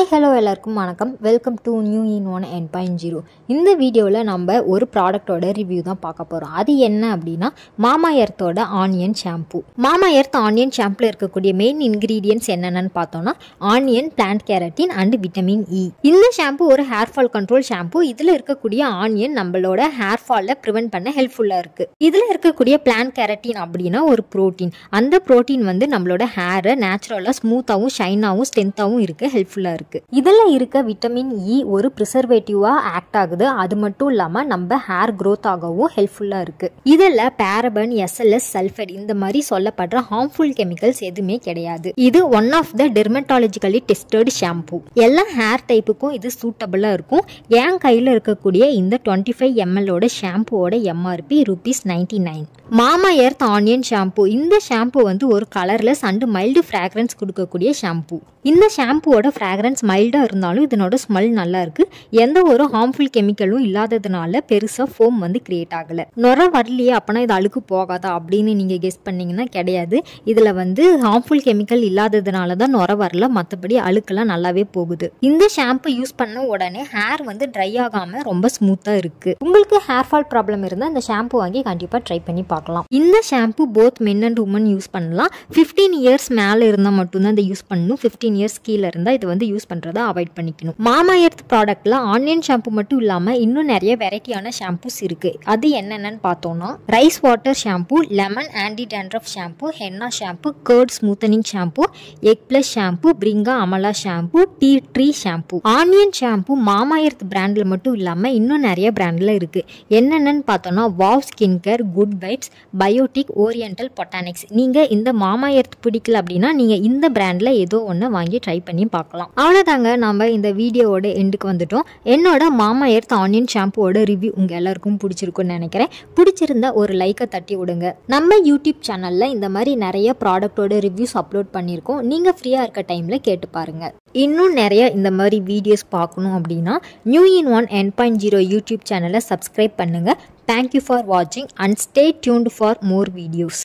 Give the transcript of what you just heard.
hi hello எல்லாருக்கும் வணக்கம் welcome to new in one N point zero இந்த வீடியோவில் நம்ம ஒரு ப்ராடக்ட்டோட ரிவ்யூ தான் பார்க்க போகிறோம் அது என்ன அப்படின்னா மாமா எர்த்தோட onion shampoo Mamaearth onion ஷாம்பில் இருக்கக்கூடிய மெயின் இன்க்ரீடியன்ஸ் என்னென்னு பார்த்தோம்னா onion plant keratin and vitamin E இந்த ஷாம்பு ஒரு ஹேர் ஃபால் கண்ட்ரோல் ஷாம்பு இதில் இருக்கக்கூடிய ஆனியன் நம்மளோட ஹேர் ஃபாலை ப்ரிவென்ட் பண்ண ஹெல்ப்ஃபுல்லாக இருக்குது இதில் இருக்கக்கூடிய பிளான்ட் கேரட்டின் அப்படின்னா ஒரு ப்ரோட்டீன் அந்த ப்ரோட்டீன் வந்து நம்மளோட ஹேரை நேச்சுரலாக ஸ்மூத்தாகவும் ஷைனாகவும் ஸ்ட்ரென்த்தாகவும் இருக்க ஹெல்ப்ஃபுல்லாக இருக்குது இதில் இருக்க விட்டமின் இ ஒரு ப்ரிசர்வேட்டிவாக ஆக்ட் ஆகுது அது மட்டும் இல்லாமல் நம்ம ஹேர் க்ரோத் ஆகவும் ஹெல்ப்ஃபுல்லாக இருக்குது இதில் பேரபன் எஸ்எல்எஸ் சல்ஃபைட் இந்த மாதிரி சொல்லப்படுற ஹார்ம்ஃபுல் கெமிக்கல்ஸ் எதுவுமே கிடையாது இது one of the dermatologically tested shampoo எல்லா ஹேர் டைப்புக்கும் இது சூட்டபிளாக இருக்கும் என் கையில் இருக்கக்கூடிய இந்த டுவெண்ட்டி ஃபைவ் எம்எல்லோட ஷாம்புவோட MRP rupees ninety nine Mamaearth onion shampoo இந்த ஷாம்பு வந்து ஒரு கலர்லெஸ் அண்ட் மைல்டு ஃப்ராக்ரன்ஸ் கொடுக்கக்கூடிய ஷாம்பு இந்த ஷாம்புவோட ஃப்ராக்ரன்ஸ் மைல்டாக இருந்தாலும் இதனோட ஸ்மெல் நல்லா இருக்கு எந்த ஒரு ஹார்ம்ஃபுல் கெமிக்கலும் இல்லாததுனால பெருசாக ஃபோம் வந்து கிரியேட் ஆகலை நுர வரலையே அப்போனா இது அழுக்கு போகாதா அப்படின்னு நீங்கள் கெஸ் பண்ணீங்கன்னா கிடையாது இதில் வந்து ஹார்ம்ஃபுல் கெமிக்கல் இல்லாததுனால தான் நுர வரல மற்றபடி அழுக்கெல்லாம் நல்லாவே போகுது இந்த ஷாம்பு யூஸ் பண்ண உடனே ஹேர் வந்து ட்ரை ஆகாமல் ரொம்ப ஸ்மூத்தாக இருக்கு உங்களுக்கு ஹேர் ஃபால் ப்ராப்ளம் இருந்தால் இந்த ஷாம்பு வாங்கி கண்டிப்பாக ட்ரை பண்ணி பார்க்கலாம் இந்த shampoo both men and women use பண்ணலாம் ஃபிஃப்டீன் இயர்ஸ் மேலே இருந்தால் மட்டும்தான் இதை யூஸ் பண்ணணும் ஃபிஃப்டீன் இயர்ஸ் கீழே இருந்தால் இது வந்து யூஸ் பண்ணுறதை அவாய்ட் பண்ணிக்கணும் மாமா எர்த் ப்ராடக்ட்டில் ஆனியன் ஷாம்பு மட்டும் இல்லாமல் இன்னும் நிறைய வெரைட்டியான ஷாம்பூஸ் இருக்குது அது என்னென்னு பார்த்தோம்னா rice water shampoo lemon anti dandruff shampoo henna shampoo curd smoothening shampoo egg plus shampoo Bhringamla shampoo tea tree shampoo onion shampoo Mamaearth பிராண்டில் மட்டும் இல்லாமல் இன்னும் நிறைய பிராண்டில் இருக்குது என்னென்னு பார்த்தோம்னா wow skin care good vibes Biotique oriental botanics நீங்கள் இந்த மாமா எர்த் பிடிக்கல அப்படின்னா நீங்கள் இந்த பிராண்டில் ஏதோ ஒன்று வாங்கி ட்ரை பண்ணி பார்க்கலாம் அவ்வளோதாங்க நம்ம இந்த வீடியோவோட எண்டுக்கு வந்துட்டோம் என்னோட மாமா எர்த் ஆனியன் ஷாம்புவோட ரிவ்யூ உங்கள் எல்லாருக்கும் பிடிச்சிருக்குன்னு நினைக்கிறேன் பிடிச்சிருந்தா ஒரு லைக்கை தட்டி விடுங்க நம்ம யூடியூப் சேனலில் இந்த மாதிரி நிறைய ப்ராடக்ட்டோட ரிவ்யூஸ் அப்லோட் பண்ணியிருக்கோம் நீங்கள் ஃப்ரீயாக இருக்க டைமில் கேட்டு பாருங்கள் இன்னும் நிறைய இந்த மாதிரி வீடியோஸ் பார்க்கணும் அப்படின்னா new in one N point zero YouTube சேனலை சப்ஸ்கிரைப் பண்ணுங்கள் தேங்க்யூ ஃபார் வாட்சிங் and stay tuned for more videos